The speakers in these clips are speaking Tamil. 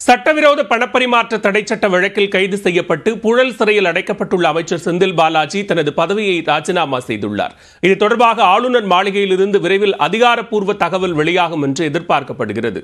சட்டவிரோத பணப்பரிமாற்ற தடைச்சட்ட வழக்கில் கைது செய்யப்பட்டு புழல் சிறையில் அடைக்கப்பட்டுள்ள அமைச்சர் செந்தில் பாலாஜி தனது பதவியை ராஜினாமா செய்துள்ளார் இது தொடர்பாக ஆளுநர் மாளிகையிலிருந்து விரைவில் அதிகாரப்பூர்வ தகவல் வெளியாகும் என்று எதிர்பார்க்கப்படுகிறது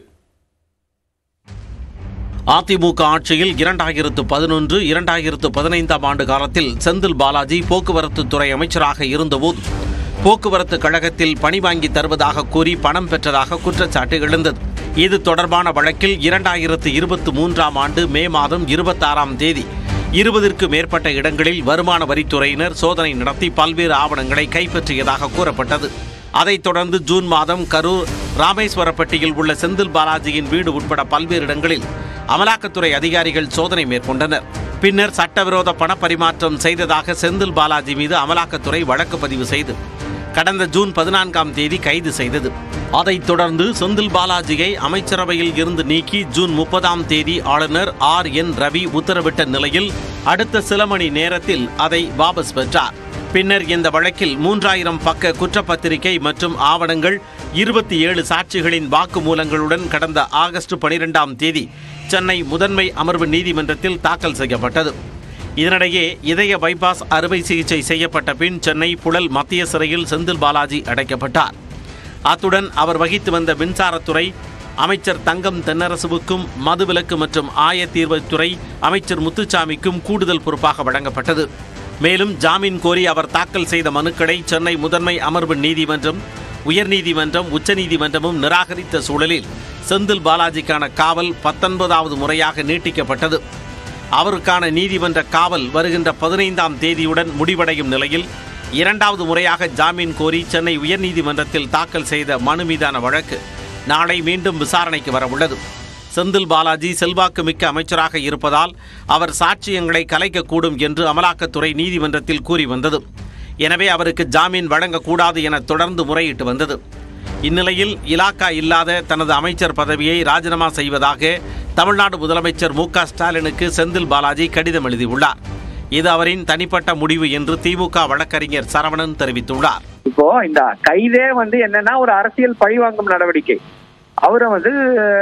அதிமுக ஆட்சியில் இரண்டாயிரத்து பதினொன்று இரண்டாயிரத்து பதினைந்தாம் ஆண்டு காலத்தில் செந்தில் பாலாஜி போக்குவரத்து துறை அமைச்சராக இருந்தபோது போக்குவரத்து கழகத்தில் பணி வாங்கி தருவதாக கூறி பணம் பெற்றதாக குற்றச்சாட்டு எழுந்தது இது தொடர்பான வழக்கில் இரண்டாயிரத்து இருபத்தி மூன்றாம் ஆண்டு மே மாதம் இருபத்தாறாம் தேதி இருபதிற்கு மேற்பட்ட இடங்களில் வருமான வரித்துறையினர் சோதனை நடத்தி பல்வேறு ஆவணங்களை கைப்பற்றியதாக கூறப்பட்டது அதைத் தொடர்ந்து ஜூன் மாதம் கரூர் ராமேஸ்வரப்பட்டியில் உள்ள செந்தில் பாலாஜியின் வீடு உட்பட பல்வேறு இடங்களில் அமலாக்கத்துறை அதிகாரிகள் சோதனை மேற்கொண்டனர் பின்னர் சட்டவிரோத பணப்பரிமாற்றம் செய்ததாக செந்தில் பாலாஜி மீது அமலாக்கத்துறை வழக்கு பதிவு செய்து கடந்த ஜூன் பதினான்காம் தேதி கைது செய்தது அதைத் தொடர்ந்து செந்தில் பாலாஜியை அமைச்சரவையில் இருந்து நீக்கி ஜூன் முப்பதாம் தேதி ஆளுநர் ஆர் என் ரவி உத்தரவிட்ட நிலையில் அடுத்த சில மணி நேரத்தில் அதை வாபஸ் பெற்றார் பின்னர் இந்த வழக்கில் மூன்றாயிரம் பக்க குற்றப்பத்திரிகை மற்றும் ஆவணங்கள் இருபத்தி ஏழு சாட்சிகளின் வாக்குமூலங்களுடன் கடந்த ஆகஸ்ட் பனிரெண்டாம் தேதி சென்னை முதன்மை அமர்வு நீதிமன்றத்தில் தாக்கல் செய்யப்பட்டது இதனிடையே இதய பைபாஸ் அறுவை சிகிச்சை செய்யப்பட்ட பின் சென்னை புழல் மத்திய சிறையில் செந்தில் பாலாஜி அடைக்கப்பட்டார் அத்துடன் அவர் வகித்து வந்த மின்சாரத்துறை அமைச்சர் தங்கம் தென்னரசுவுக்கும் மதுவிலக்கு மற்றும் ஆயத்தீர்வுத்துறை அமைச்சர் முத்துச்சாமிக்கும் கூடுதல் பொறுப்பாக வழங்கப்பட்டது மேலும் ஜாமீன் கோரி அவர் தாக்கல் செய்த மனுக்களை சென்னை முதன்மை அமர்வு நீதிமன்றம் உயர்நீதிமன்றம் உச்சநீதிமன்றமும் நிராகரித்த சூழலில் செந்தில் பாலாஜிக்கான காவல் பத்தொன்பதாவது முறையாக நீட்டிக்கப்பட்டது அவருக்கான நீதிமன்ற காவல் வருகின்ற பதினைந்தாம் தேதியுடன் முடிவடையும் நிலையில் இரண்டாவது முறையாக ஜாமீன் கோரி சென்னை உயர்நீதிமன்றத்தில் தாக்கல் செய்த மனு மீதான வழக்கு நாளை மீண்டும் விசாரணைக்கு வரவுள்ளது செந்தில் பாலாஜி செல்வாக்கு மிக்க அமைச்சராக இருப்பதால் அவர் சாட்சியங்களை கலைக்கக்கூடும் என்று அமலாக்கத்துறை நீதிமன்றத்தில் கூறி வந்தது எனவே அவருக்கு ஜாமீன் வழங்கக்கூடாது என தொடர்ந்து முறையிட்டு வந்தது இந்நிலையில் இலாக்கா இல்லாத தனது அமைச்சர் பதவியை ராஜினாமா செய்வதாக தமிழ்நாடு முதலமைச்சர் மு க ஸ்டாலினுக்கு செந்தில் பாலாஜி கடிதம் எழுதியுள்ளார் இது அவரின் தனிப்பட்ட முடிவு என்று திமுக வழக்கறிஞர் சரவணன் தெரிவித்துள்ளார் இப்போ இந்த கைதே வந்து என்னன்னா ஒரு அரசியல் பழிவாங்கும் நடவடிக்கை அவரை வந்து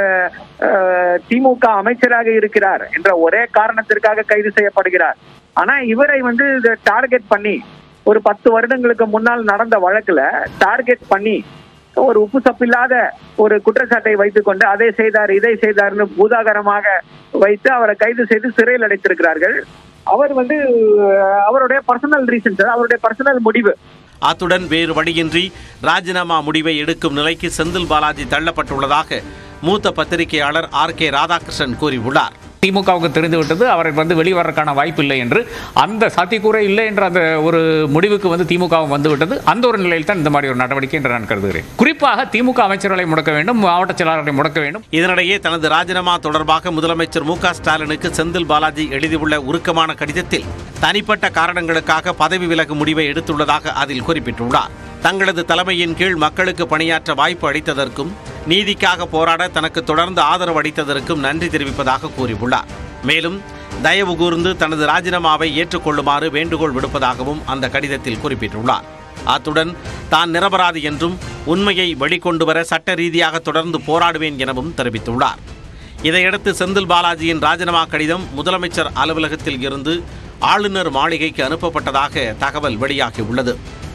அஹ், திமுக அமைச்சராக இருக்கிறார் என்ற ஒரே காரணத்திற்காக கைது செய்யப்படுகிறார் ஆனா இவரை வந்து டார்கெட் பண்ணி ஒரு பத்து வருடங்களுக்கு முன்னால் நடந்த வழக்குல டார்கெட் பண்ணி ஒரு உப்பு சப்பில்லாத ஒரு குற்றச்சாட்டை வைத்துக்கொண்டு அதை செய்தார் இதை செய்தார்னு பூதாகரமாக வைத்து அவரை கைது செய்து சிறையில் அடைத்திருக்கிறார்கள் அவர் வந்து அஹ், அவருடைய பர்சனல் ரீசன்ஸ் அவருடைய பர்சனல் முடிவு அத்துடன் வேறு வழியின்றி ராஜினாமா முடிவை எடுக்கும் நிலைக்கு செந்தில் பாலாஜி தள்ளப்பட்டுள்ளதாக மூத்த பத்திரிகையாளர் ஆர் கே ராதாகிருஷ்ணன் கூறியுள்ளார் திமுகவுக்கு தெரிந்து விட்டது அவரை வந்து வெளிவரக்கான வாய்ப்பு இல்லை என்று அந்த சாத்தியக்கூறே இல்லை என்ற அந்த ஒரு முடிவுக்கு வந்து திமுகவும் வந்து விட்டது அந்த ஒரு நிலையில் தான் இந்த மாதிரி ஒரு நடவடிக்கை என்று நான் கருதுகிறேன் குறிப்பாக திமுக அமைச்சர்களை முடக்க வேண்டும் மாவட்ட செயலாளர்களை முடக்க வேண்டும் இதனிடையே தனது ராஜினாமா தொடர்பாக முதலமைச்சர் மு க ஸ்டாலினுக்கு செந்தில் பாலாஜி எழுதியுள்ள உருக்கமான கடிதத்தில் தனிப்பட்ட காரணங்களுக்காக பதவி விலகு முடிவை எடுத்துள்ளதாக அதில் குறிப்பிட்டுள்ளார் தங்களது தலைமையின் கீழ் மக்களுக்கு பணியாற்ற வாய்ப்பு அளித்ததற்கும் நீதிக்காக போராட தனக்கு தொடர்ந்து ஆதரவு அளித்ததற்கும் நன்றி தெரிவிப்பதாக கூறியுள்ளார் மேலும் தயவு கூர்ந்து தனது ராஜினாமாவை ஏற்றுக்கொள்ளுமாறு வேண்டுகோள் விடுப்பதாகவும் அந்த கடிதத்தில் குறிப்பிட்டுள்ளார் அத்துடன் தான் நிரபராதி என்றும் உண்மையை வெளிக்கொண்டு வர சட்ட ரீதியாக தொடர்ந்து போராடுவேன் எனவும் தெரிவித்துள்ளார் இதையடுத்து செந்தில் பாலாஜியின் ராஜினாமா கடிதம் முதலமைச்சர் அலுவலகத்தில் இருந்து ஆளுநர் மாளிகைக்கு அனுப்பப்பட்டதாக தகவல் வெளியாகியுள்ளது